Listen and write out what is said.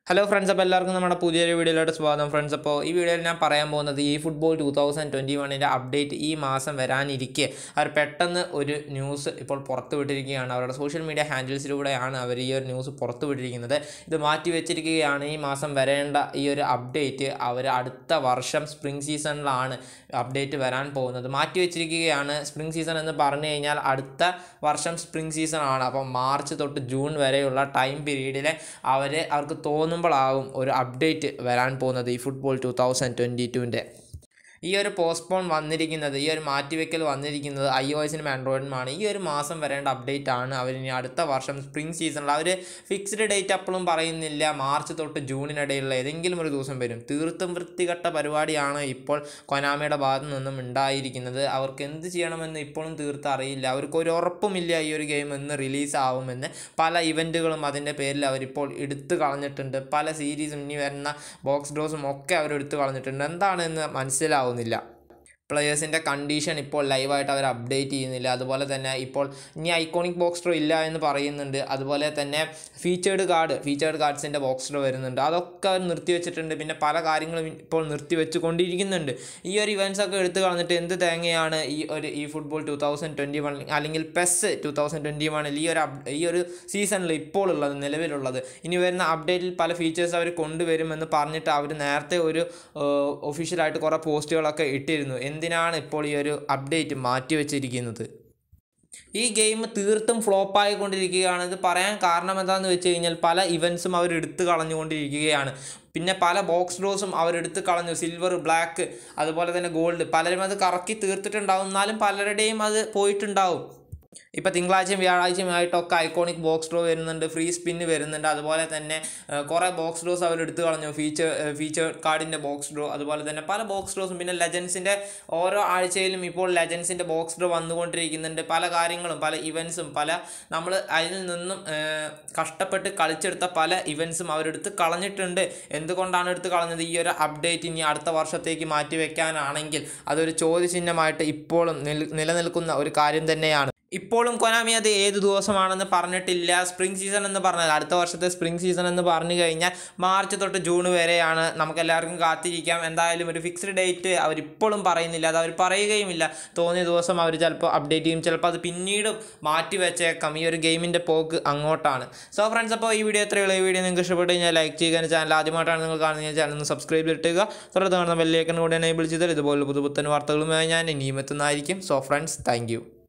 hello friends അപ്പോൾ എല്ലാവർക്കും നമ്മുടെ പുതിയൊരു വീഡിയോയിലോട്ട് സ്വാഗതം ഫ്രണ്ട്സ് അപ്പോൾ ഈ വീഡിയോയിൽ ഞാൻ പറയാൻ പോകുന്നത് ഈ ഫുട്ബോൾ ടു തൗസൻഡ് ട്വൻറ്റി വണ്ണിൻ്റെ അപ്ഡേറ്റ് ഈ മാസം വരാനിരിക്കെ അവർ പെട്ടെന്ന് ഒരു ന്യൂസ് ഇപ്പോൾ പുറത്തു വിട്ടിരിക്കുകയാണ് അവരുടെ സോഷ്യൽ മീഡിയ ഹാൻഡിൽസിലൂടെയാണ് അവർ ഈ ഒരു ന്യൂസ് പുറത്തു വിട്ടിരിക്കുന്നത് ഇത് മാറ്റി വെച്ചിരിക്കുകയാണ് ഈ മാസം വരേണ്ട ഈ ഒരു അപ്ഡേറ്റ് അവർ അടുത്ത വർഷം സ്പ്രിംഗ് സീസണിലാണ് അപ്ഡേറ്റ് വരാൻ പോകുന്നത് മാറ്റി വെച്ചിരിക്കുകയാണ് സ്പ്രിംഗ് സീസൺ എന്ന് പറഞ്ഞു കഴിഞ്ഞാൽ അടുത്ത വർഷം സ്പ്രിംഗ് സീസൺ ആണ് അപ്പം മാർച്ച് തൊട്ട് ജൂൺ വരെയുള്ള ടൈം പീരീഡിൽ അവർ അവർക്ക് തോന്നുമ്പോഴാവും ഒരു അപ്ഡേറ്റ് വരാൻ പോകുന്നത് ഈ ഫുട്ബോൾ ടു തൗസൻഡ് ട്വൻറ്റി ടുവിൻ്റെ ഈ ഒരു പോസ്റ്റ്പോൺ വന്നിരിക്കുന്നത് ഈ ഒരു മാറ്റിവെക്കൽ വന്നിരിക്കുന്നത് ഐ ഒ എസിനും ആൻഡ്രോയിഡിനുമാണ് ഈ ഒരു മാസം വരേണ്ട അപ്ഡേറ്റ് ആണ് അവർ ഇനി അടുത്ത വർഷം സ്പ്രിംഗ് സീസണിൽ അവർ ഫിക്സ്ഡ് ഡേറ്റ് അപ്പോഴും പറയുന്നില്ല മാർച്ച് തൊട്ട് ജൂണിനിടയിലുള്ള ഏതെങ്കിലും ഒരു ദിവസം വരും തീർത്തും വൃത്തികെട്ട പരിപാടിയാണ് ഇപ്പോൾ കൊനാമയുടെ ഭാഗത്തു നിന്നും ഉണ്ടായിരിക്കുന്നത് അവർക്ക് എന്ത് ചെയ്യണമെന്ന് ഇപ്പോഴും തീർത്ത് അറിയില്ല അവർക്ക് ഒരു ഉറപ്പുമില്ല ഈ ഒരു ഗെയിം എന്ന് റിലീസ് ആവുമെന്ന് പല ഇവൻറ്റുകളും അതിൻ്റെ പേരിൽ അവരിപ്പോൾ എടുത്തു കളഞ്ഞിട്ടുണ്ട് പല സീരീസും ഇനി വരുന്ന ബോക്സ് ഡ്രോസും ഒക്കെ അവർ എടുത്തു കളഞ്ഞിട്ടുണ്ട് എന്താണെന്ന് മനസ്സിലാവുന്നില്ല പ്ലെയേഴ്സിൻ്റെ കണ്ടീഷൻ ഇപ്പോൾ ലൈവായിട്ട് അവർ അപ്ഡേറ്റ് ചെയ്യുന്നില്ല അതുപോലെ തന്നെ ഇപ്പോൾ ഇനി ഐക്കോണിക് ബോക്സ് ഡ്രോ ഇല്ല എന്ന് പറയുന്നുണ്ട് അതുപോലെ തന്നെ ഫീച്ചേർഡ് കാർഡ് ഫീച്ചേർഡ് കാർഡ്സിൻ്റെ ബോക്സ് ഡ്രോ വരുന്നുണ്ട് അതൊക്കെ അവർ നിർത്തിവെച്ചിട്ടുണ്ട് പിന്നെ പല കാര്യങ്ങളും ഇപ്പോൾ നിർത്തിവെച്ച് കൊണ്ടിരിക്കുന്നുണ്ട് ഈ ഒരു ഇവൻറ്റ്സ് ഒക്കെ എടുത്തു കളഞ്ഞിട്ട് എന്ത് തേങ്ങയാണ് ഈ ഒരു ഈ football two thousand twenty one അല്ലെങ്കിൽ പെസ് ടു തൗസൻഡ് ട്വൻറ്റി വണ്ണിൽ ഈ ഒരു അപ് ഈ ഒരു സീസണിൽ ഇപ്പോൾ ഉള്ളത് നിലവിലുള്ളത് ഇനി വരുന്ന അപ്ഡേറ്റിൽ പല ഫീച്ചേഴ്സ് അവർ കൊണ്ടുവരുമെന്ന് പറഞ്ഞിട്ട് അവർ നേരത്തെ ഒരു ഒഫീഷ്യലായിട്ട് കുറേ പോസ്റ്റുകളൊക്കെ ഇട്ടിരുന്നു എന്തിനാണ് ഇപ്പോൾ ഈ ഒരു അപ്ഡേറ്റ് മാറ്റിവെച്ചിരിക്കുന്നത് ഈ ഗെയിം തീർത്തും ഫ്ലോപ്പായിക്കൊണ്ടിരിക്കുകയാണ് ഇത് പറയാൻ കാരണം എന്താണെന്ന് വെച്ച് കഴിഞ്ഞാൽ പല ഇവൻസും അവർ എടുത്തു കളഞ്ഞുകൊണ്ടിരിക്കുകയാണ് പിന്നെ പല ബോക്സ് ഡ്രോസും അവരെടുത്ത് കളഞ്ഞു സിൽവർ ബ്ലാക്ക് അതുപോലെ തന്നെ ഗോൾഡ് പലരും അത് കറക്കി തീർത്തിട്ടുണ്ടാവും എന്നാലും പലരുടെയും അത് പോയിട്ടുണ്ടാവും ഇപ്പോൾ തിങ്കളാഴ്ചയും വ്യാഴാഴ്ചയും ആയിട്ടൊക്കെ ഐക്കോണിക് ബോക്സ് ഡ്രോ വരുന്നുണ്ട് ഫ്രീ സ്പിന്ന് വരുന്നുണ്ട് അതുപോലെ തന്നെ കുറേ ബോക്സ് ഡ്രോസ് അവർ എടുത്തു കളഞ്ഞു ഫീച്ചർ ഫീച്ചർ കാർഡിൻ്റെ ബോക്സ് ഡ്രോ അതുപോലെ തന്നെ പല ബോക്സ് ഡ്രോസും പിന്നെ ലെജൻസിൻ്റെ ഓരോ ആഴ്ചയിലും ഇപ്പോൾ ലെജൻസിൻ്റെ ബോക്സ് ഡ്രോ വന്നുകൊണ്ടിരിക്കുന്നുണ്ട് പല കാര്യങ്ങളും പല ഇവൻസും പല നമ്മൾ അതിൽ നിന്നും കഷ്ടപ്പെട്ട് കളിച്ചെടുത്ത പല ഇവൻസും അവരെടുത്ത് കളഞ്ഞിട്ടുണ്ട് എന്തുകൊണ്ടാണ് എടുത്ത് കളഞ്ഞത് ഈ ഒരു അപ്ഡേറ്റ് ഇനി അടുത്ത വർഷത്തേക്ക് മാറ്റി വെക്കാനാണെങ്കിൽ അതൊരു ചോദ്യചിഹ്നമായിട്ട് ഇപ്പോഴും നിലനിൽക്കുന്ന ഒരു കാര്യം തന്നെയാണ് ഇപ്പോഴും കൊനാമി അത് ഏത് ദിവസമാണെന്ന് പറഞ്ഞിട്ടില്ല സ്പ്രിംഗ് സീസൺ എന്ന് പറഞ്ഞാൽ അടുത്ത വർഷത്തെ സ്പ്രിംഗ് സീസൺ എന്ന് പറഞ്ഞു കഴിഞ്ഞാൽ മാർച്ച് തൊട്ട് ജൂൺ വരെയാണ് നമുക്ക് എല്ലാവർക്കും കാത്തിരിക്കാം എന്തായാലും ഒരു ഫിക്സ്ഡ് ഡേറ്റ് അവരിപ്പോഴും പറയുന്നില്ല അത് അവർ പറയുകയുമില്ല തോന്നിയ ദിവസം അവർ ചിലപ്പോൾ അപ്ഡേറ്റ് ചെയ്യും ചിലപ്പോൾ അത് പിന്നീടും മാറ്റി വെച്ചേക്കാം ഈ ഒരു ഗെയിമിൻ്റെ പോക്ക് അങ്ങോട്ടാണ് സോ ഫ്രണ്ട്സ് അപ്പോൾ ഈ വീഡിയോ എത്രയുള്ള ഈ വീഡിയോ നിങ്ങൾക്ക് ഇഷ്ടപ്പെട്ട് കഴിഞ്ഞാൽ ലൈക്ക് ചെയ്യുക ചാനൽ ആദ്യമായിട്ടാണ് നിങ്ങൾ കാണുന്നത് ചാനൽ ഒന്ന് സബ്സ്ക്രൈബ് ചെയ്തിട്ടുക തുടർന്ന് കാണുന്ന ബെല്ലേക്കൻ കൂടെ എനേബിൾ ചെയ്താൽ ഇതുപോലെ പുതുപുത്തൻ വാർത്തകളുമായി ഞാൻ ഇനിയും എത്തുന്നതായിരിക്കും സോ ഫ്രണ്ട്സ് താങ്ക്